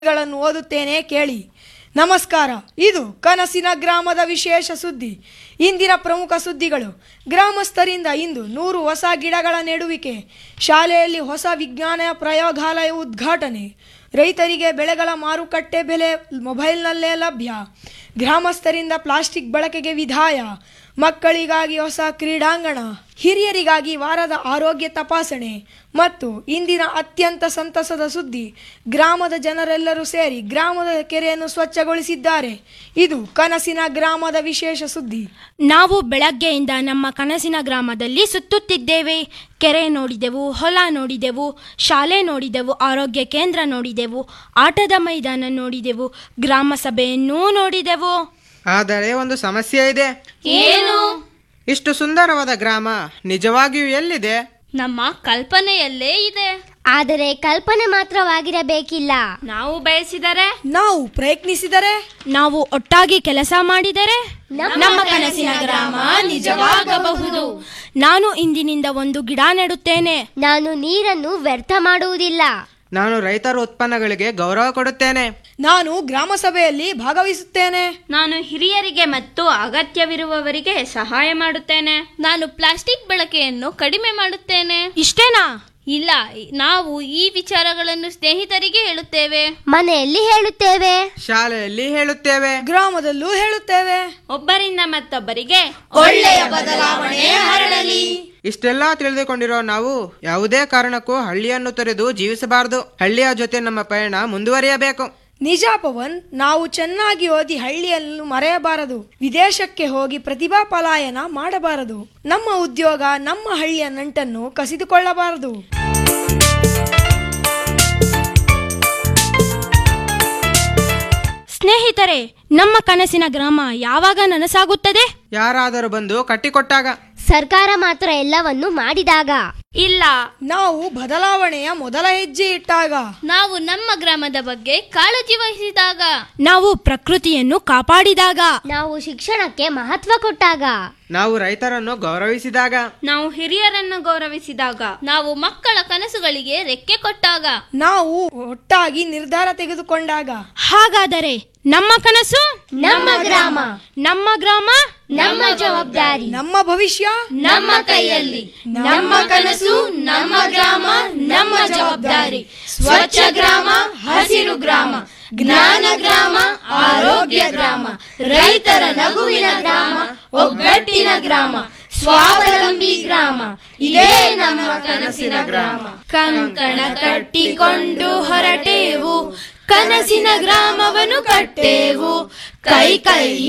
ಗಳನ್ನು ಓದುತ್ತೇನೆ ಕೇಳಿ ನಮಸ್ಕಾರ ಇದು ಕನಸಿನ ಗ್ರಾಮದ ವಿಶೇಷ ಸುದ್ದಿ ಇಂದಿನ ಪ್ರಮುಖ ಸುದ್ದಿಗಳು ಗ್ರಾಮಸ್ಥರಿಂದ ಇಂದು ನೂರು ಹೊಸ ಗಿಡಗಳ ನೆಡುವಿಕೆ ಶಾಲೆಯಲ್ಲಿ ಹೊಸ ವಿಜ್ಞಾನ ಪ್ರಯೋಗಾಲಯ ಉದ್ಘಾಟನೆ ರೈತರಿಗೆ ಬೆಳೆಗಳ ಮಾರುಕಟ್ಟೆ ಬೆಲೆ ಮೊಬೈಲ್ನಲ್ಲೇ ಲಭ್ಯ ಗ್ರಾಮಸ್ಥರಿಂದ ಪ್ಲಾಸ್ಟಿಕ್ ಬಳಕೆಗೆ ವಿಧಾಯ ಮಕ್ಕಳಿಗಾಗಿ ಹೊಸ ಕ್ರೀಡಾಂಗಣ ಹಿರಿಯರಿಗಾಗಿ ವಾರದ ಆರೋಗ್ಯ ತಪಾಸಣೆ ಮತ್ತು ಇಂದಿನ ಅತ್ಯಂತ ಸಂತಸದ ಸುದ್ದಿ ಗ್ರಾಮದ ಜನರೆಲ್ಲರೂ ಸೇರಿ ಗ್ರಾಮದ ಕೆರೆಯನ್ನು ಸ್ವಚ್ಛಗೊಳಿಸಿದ್ದಾರೆ ಇದು ಕನಸಿನ ಗ್ರಾಮದ ವಿಶೇಷ ಸುದ್ದಿ ನಾವು ಬೆಳಗ್ಗೆಯಿಂದ ನಮ್ಮ ಕನಸಿನ ಗ್ರಾಮದಲ್ಲಿ ಸುತ್ತುತ್ತಿದ್ದೇವೆ ಕೆರೆ ನೋಡಿದೆವು ಹೊಲ ನೋಡಿದೆವು ಶಾಲೆ ನೋಡಿದೆವು ಆರೋಗ್ಯ ಕೇಂದ್ರ ನೋಡಿದೆವು ಆಟದ ಮೈದಾನ ನೋಡಿದೆವು ಗ್ರಾಮ ಸಭೆಯನ್ನೂ ನೋಡಿದೆವು ಆದರೆ ಒಂದು ಸಮಸ್ಯೆ ಇದೆ ಏನು ಇಷ್ಟು ಸುಂದರವಾದ ಗ್ರಾಮ ನಿಜವಾಗಿಯೂ ಎಲ್ಲಿದೆ ನಮ್ಮ ಕಲ್ಪನೆಯಲ್ಲೇ ಇದೆ ಆದರೆ ಕಲ್ಪನೆ ಮಾತ್ರವಾಗಿರಬೇಕಿಲ್ಲ ನಾವು ಬಯಸಿದರೆ ನಾವು ಪ್ರಯತ್ನಿಸಿದರೆ ನಾವು ಒಟ್ಟಾಗಿ ಕೆಲಸ ಮಾಡಿದರೆ ನಮ್ಮ ಕನಸಿನ ಗ್ರಾಮ ನಿಜವಾಗಬಹುದು ನಾನು ಇಂದಿನಿಂದ ಒಂದು ಗಿಡ ನೆಡುತ್ತೇನೆ ನಾನು ನೀರನ್ನು ವ್ಯರ್ಥ ಮಾಡುವುದಿಲ್ಲ ನಾನು ರೈತರ ಉತ್ಪನ್ನಗಳಿಗೆ ಗೌರವ ಕೊಡುತ್ತೇನೆ ನಾನು ಗ್ರಾಮ ಸಭೆಯಲ್ಲಿ ಭಾಗವಹಿಸುತ್ತೇನೆ ನಾನು ಹಿರಿಯರಿಗೆ ಮತ್ತು ಅಗತ್ಯವಿರುವವರಿಗೆ ಸಹಾಯ ಮಾಡುತ್ತೇನೆ ನಾನು ಪ್ಲಾಸ್ಟಿಕ್ ಬಳಕೆಯನ್ನು ಕಡಿಮೆ ಮಾಡುತ್ತೇನೆ ಇಷ್ಟೇನಾ ಇಲ್ಲ ನಾವು ಈ ವಿಚಾರಗಳನ್ನು ಸ್ನೇಹಿತರಿಗೆ ಹೇಳುತ್ತೇವೆ ಮನೆಯಲ್ಲಿ ಹೇಳುತ್ತೇವೆ ಶಾಲೆಯಲ್ಲಿ ಹೇಳುತ್ತೇವೆ ಗ್ರಾಮದಲ್ಲೂ ಹೇಳುತ್ತೇವೆ ಒಬ್ಬರಿಂದ ಮತ್ತೊಬ್ಬರಿಗೆ ಒಳ್ಳೆಯ ಬದಲಾವಣೆ ಹರಡಲಿ ಇಷ್ಟೆಲ್ಲ ತಿಳಿದುಕೊಂಡಿರೋ ನಾವು ಯಾವುದೇ ಕಾರಣಕ್ಕೂ ಹಳ್ಳಿಯನ್ನು ತೊರೆದು ಜೀವಿಸಬಾರದು ಹಳ್ಳಿಯ ಜೊತೆ ನಮ್ಮ ಪಯಣ ಮುಂದುವರಿಯಬೇಕು ನಿಜ ಪವನ್ ನಾವು ಚೆನ್ನಾಗಿ ಓದಿ ಹಳ್ಳಿಯನ್ನು ಮರೆಯಬಾರದು ವಿದೇಶಕ್ಕೆ ಹೋಗಿ ಪ್ರತಿಭಾ ಪಲಾಯನ ಮಾಡಬಾರದು ನಮ್ಮ ಉದ್ಯೋಗ ನಮ್ಮ ಹಳ್ಳಿಯ ನಂಟನ್ನು ಕಸಿದುಕೊಳ್ಳಬಾರದು ಸ್ನೇಹಿತರೆ ನಮ್ಮ ಕನಸಿನ ಗ್ರಾಮ ಯಾವಾಗ ನನಸಾಗುತ್ತದೆ ಯಾರಾದರೂ ಬಂದು ಕಟ್ಟಿಕೊಟ್ಟಾಗ ಸರ್ಕಾರ ಮಾತ್ರ ಎಲ್ಲವನ್ನು ಮಾಡಿದಾಗ ಇಲ್ಲ ನಾವು ಬದಲಾವಣೆಯ ಮೊದಲ ಹೆಜ್ಜೆ ಇಟ್ಟಾಗ ನಾವು ನಮ್ಮ ಗ್ರಾಮದ ಬಗ್ಗೆ ಕಾಳಜಿ ವಹಿಸಿದಾಗ ನಾವು ಪ್ರಕೃತಿಯನ್ನು ಕಾಪಾಡಿದಾಗ ನಾವು ಶಿಕ್ಷಣಕ್ಕೆ ಮಹತ್ವ ಕೊಟ್ಟಾಗ ನಾವು ರೈತರನ್ನು ಗೌರವಿಸಿದಾಗ ನಾವು ಹಿರಿಯರನ್ನು ಗೌರವಿಸಿದಾಗ ನಾವು ಮಕ್ಕಳ ಕನಸುಗಳಿಗೆ ರೆಕ್ಕೆ ಕೊಟ್ಟಾಗ ನಾವು ಒಟ್ಟಾಗಿ ನಿರ್ಧಾರ ತೆಗೆದುಕೊಂಡಾಗ ಹಾಗಾದರೆ ನಮ್ಮ ಕನಸು ನಮ್ಮ ಗ್ರಾಮ ನಮ್ಮ ಗ್ರಾಮ ನಮ್ಮ ಜವಾಬ್ದಾರಿ ನಮ್ಮ ಭವಿಷ್ಯ ನಮ್ಮ ಕೈಯಲ್ಲಿ ನಮ್ಮ ಕನಸು ನಮ್ಮ ಗ್ರಾಮ ನಮ್ಮ ಜವಾಬ್ದಾರಿ ಸ್ವಚ್ಛ ಗ್ರಾಮ ಹಸಿರು ಗ್ರಾಮ ಜ್ಞಾನ ಗ್ರಾಮ ಆರೋಗ್ಯ ಗ್ರಾಮ ರೈತರ ನಗುವಿನ ಗ್ರಾಮ ಒಗ್ಗಟ್ಟಿನ ಗ್ರಾಮ ಸ್ವಾವಲಂಬಿ ಗ್ರಾಮ ಇದೇ ನಮ್ಮ ಕನಸಿನ ಗ್ರಾಮ ಕಂಕಣ ಕಟ್ಟಿಕೊಂಡು ಹೊರಟೇವು ಕನಸಿನ ಗ್ರಾಮವನ್ನು ಕಟ್ಟೇವು ಕೈ ಕೈ